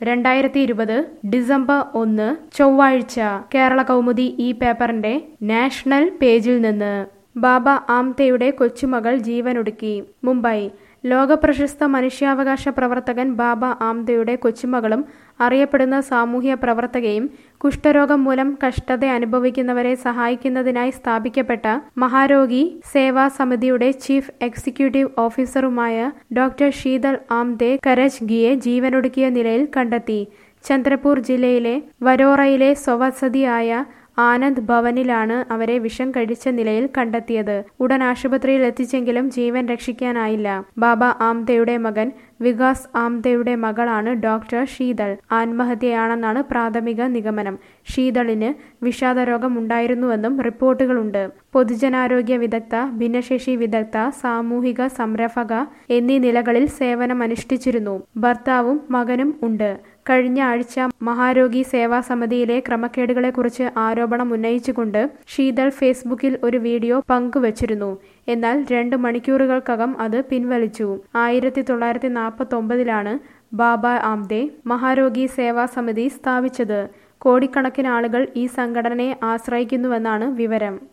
രണ്ടായിരത്തി ഇരുപത് ഡിസംബർ ഒന്ന് ചൊവ്വാഴ്ച കേരള കൗമുദി ഈ പേപ്പറിന്റെ നാഷണൽ പേജിൽ നിന്ന് ബാബ ആംതെയുടെ കൊച്ചുമകൾ ജീവനൊടുക്കി മുംബൈ ലോകപ്രശസ്ത മനുഷ്യാവകാശ പ്രവർത്തകൻ ബാബ ആംതെയുടെ കൊച്ചുമകളും അറിയപ്പെടുന്ന സാമൂഹ്യ പ്രവർത്തകയും കുഷ്ഠരോഗം മൂലം കഷ്ടത അനുഭവിക്കുന്നവരെ സഹായിക്കുന്നതിനായി സ്ഥാപിക്കപ്പെട്ട മഹാരോഗി സേവാ സമിതിയുടെ ചീഫ് എക്സിക്യൂട്ടീവ് ഓഫീസറുമായ ഡോക്ടർ ശീതൾ ആംദെ കരജ്ഗിയെ ജീവനൊടുക്കിയ നിലയിൽ കണ്ടെത്തി ചന്ദ്രപൂർ ജില്ലയിലെ വരോറയിലെ സ്വവസതിയായ ആനന്ദ് ഭവനിലാണ് അവരെ വിഷം കഴിച്ച നിലയിൽ കണ്ടെത്തിയത് ഉടൻ ആശുപത്രിയിൽ എത്തിച്ചെങ്കിലും ജീവൻ രക്ഷിക്കാനായില്ല ബാബ ആംദയുടെ മകൻ വികാസ് ആംദയുടെ മകളാണ് ഡോക്ടർ ശീതൾ ആത്മഹത്യയാണെന്നാണ് പ്രാഥമിക നിഗമനം ശീതളിന് വിഷാദരോഗം ഉണ്ടായിരുന്നുവെന്നും റിപ്പോർട്ടുകളുണ്ട് പൊതുജനാരോഗ്യ വിദഗ്ധ ഭിന്നശേഷി വിദഗ്ധ സാമൂഹിക സംരംഭക എന്നീ നിലകളിൽ സേവനമനുഷ്ഠിച്ചിരുന്നു ഭർത്താവും മകനും ഉണ്ട് കഴിഞ്ഞ ആഴ്ച മഹാരോഗി സേവാ സമിതിയിലെ ക്രമക്കേടുകളെക്കുറിച്ച് ആരോപണം ഉന്നയിച്ചുകൊണ്ട് ശീതൾ ഫേസ്ബുക്കിൽ ഒരു വീഡിയോ പങ്കുവച്ചിരുന്നു എന്നാൽ രണ്ട് മണിക്കൂറുകൾക്കകം അത് പിൻവലിച്ചു ആയിരത്തി തൊള്ളായിരത്തി നാൽപ്പത്തി ഒമ്പതിലാണ് ബാബ ആംദെ മഹാരോഗി സേവാ സമിതി സ്ഥാപിച്ചത് കോടിക്കണക്കിന് ആളുകൾ ഈ സംഘടനയെ ആശ്രയിക്കുന്നുവെന്നാണ് വിവരം